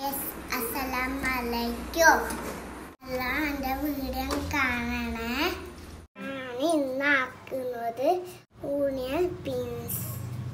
അസലാമലൈക്കും എല്ലാം എൻ്റെ വീഡിയോ കാണണേ ഞാൻ ഇന്നാക്കുന്നത് ഊണിയൻ ബീൻസ്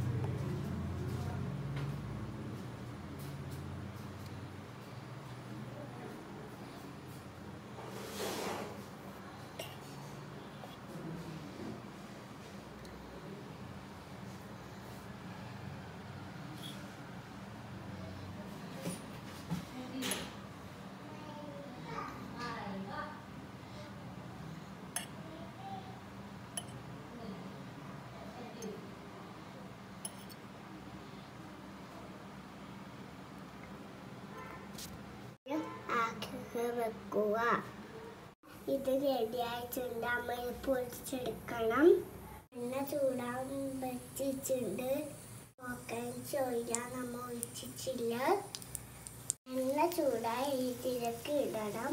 ആക്കി വെക്കുക ഇത് റെഡിയായിട്ടുണ്ട് അമ്മ പൊരിച്ചെടുക്കണം എണ്ണ ചൂടാൻ വെച്ചിട്ടുണ്ട് നോക്കാൻ ചോദിക്കാൻ നമ്മ ഒഴിച്ചിട്ടില്ല എണ്ണ ചൂടായി ഇതിലേക്ക് ഇടണം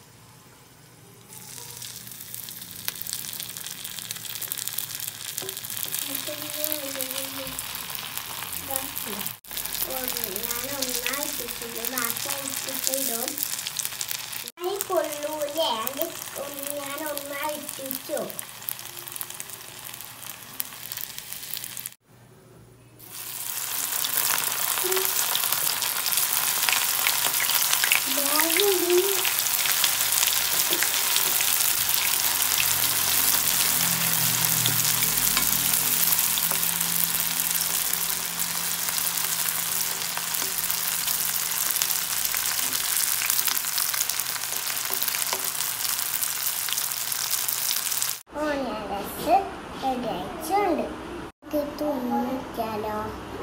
ഞാൻ ഒന്നായിട്ടിട്ടുണ്ട് ബാക്കി അഴിച്ചിട്ടിടും ഈ കൊള്ളൂലേ അത് ഞാൻ ഒന്നായിട്ടിച്ചു ഓണരസ് റെഡിയായിട്ടുണ്ട് ഇത് തുണിക്കാലോ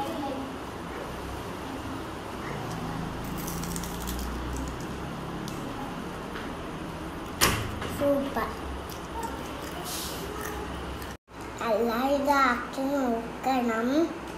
സൂപ്പർ അല്ല ഇതാക്കി നോക്കണം